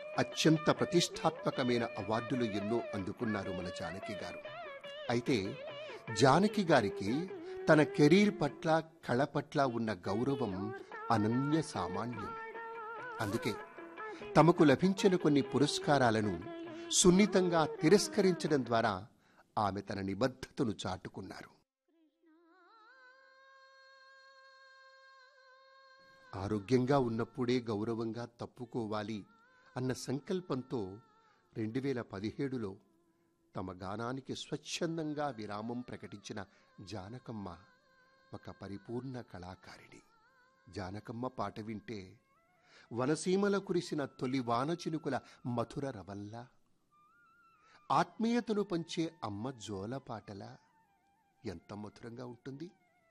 అత్యంత ప్రతిష్టాత్మకమైన అవార్డులు ఎన్నో అందుకున్నారు మన జానకి గారు అయితే జానకి గారికి తన కెరీర్ పట్ల కళ పట్ల ఉన్న గౌరవం అనన్య సామాన్యం అందుకే తమకు లభించిన కొన్ని పురస్కారాలను సున్నితంగా తిరస్కరించడం ద్వారా ఆమె తన నిబద్ధతను చాటుకున్నారు ఆరోగ్యంగా ఉన్నప్పుడే గౌరవంగా తప్పుకోవాలి అన్న సంకల్పంతో రెండు వేల పదిహేడులో తమ గానానికి స్వచ్ఛందంగా విరామం ప్రకటించిన జానకమ్మ ఒక పరిపూర్ణ కళాకారిణి జానకమ్మ పాట వింటే వనసీమల కురిసిన తొలి వాన చినుకుల మధుర రవల్లా ఆత్మీయతను పంచే అమ్మ జోల పాటలా ఎంత మధురంగా ఉంటుంది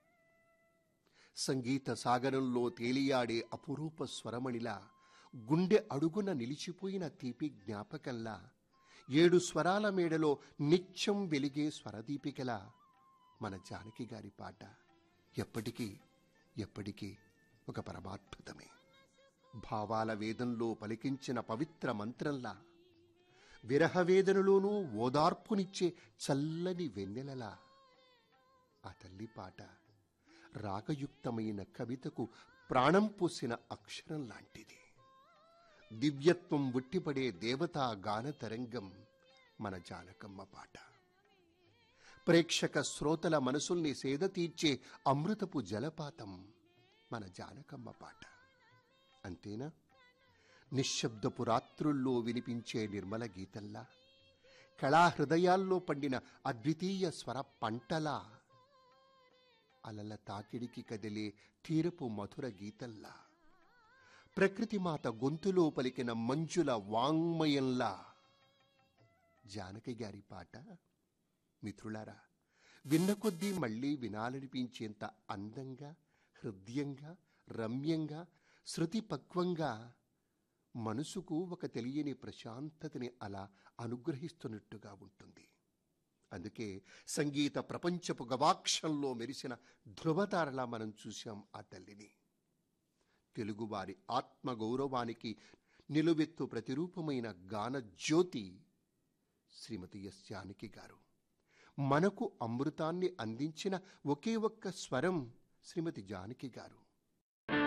సంగీత సాగరంలో తేలియాడే అపురూప స్వరమణిలా గుండె అడుగున నిలిచిపోయిన తీపి జ్ఞాపకంలా ఏడు స్వరాల మేడలో నిత్యం వెలిగే స్వరదీపికలా మన జానకి గారి పాట ఎప్పటికీ ఎప్పటికీ ఒక పరమాద్భుతమే భావాల వేదంలో పలికించిన పవిత్ర మంత్రంలా విరహవేదనలోనూ ఓదార్పునిచ్చే చల్లని వెన్నెలలా ఆ తల్లి పాట రాగయుక్తమైన కవితకు ప్రాణం పోసిన అక్షరం లాంటిది దివ్యత్వం ఉట్టిపడే దేవతా గాన తరంగం మన జానకమ్మ పాట ప్రేక్షక శ్రోతల మనసుల్ని సేద తీర్చే అమృతపు జలపాతం మన జానకమ్మ పాట అంతేనా నిశ్శబ్దపు రాత్రుల్లో వినిపించే నిర్మల గీతల్లా కళాహృదయాల్లో పండిన అద్వితీయ స్వర పంటలా అలల తాకిడికి కదిలే తీరపు మధుర గీతల్లా ప్రకృతి మాత గొంతులో పలికిన మంజుల వాంగ్మయంలా జానకి గారి పాట మిత్రులారా విన్న కొద్దీ మళ్ళీ వినాలనిపించేంత అందంగా హృదయంగా రమ్యంగా శృతి పక్వంగా మనసుకు ఒక తెలియని ప్రశాంతతని అలా అనుగ్రహిస్తున్నట్టుగా ఉంటుంది అందుకే సంగీత ప్రపంచపు గవాక్షంలో మెరిసిన ధృవతారలా మనం చూశాం ఆ తల్లిని తెలుగువారి ఆత్మగౌరవానికి నిలువెత్తు ప్రతిరూపమైన గాన జ్యోతి శ్రీమతి ఎస్ జానకి గారు మనకు అమృతాన్ని అందించిన ఒకే ఒక్క స్వరం శ్రీమతి జానకి గారు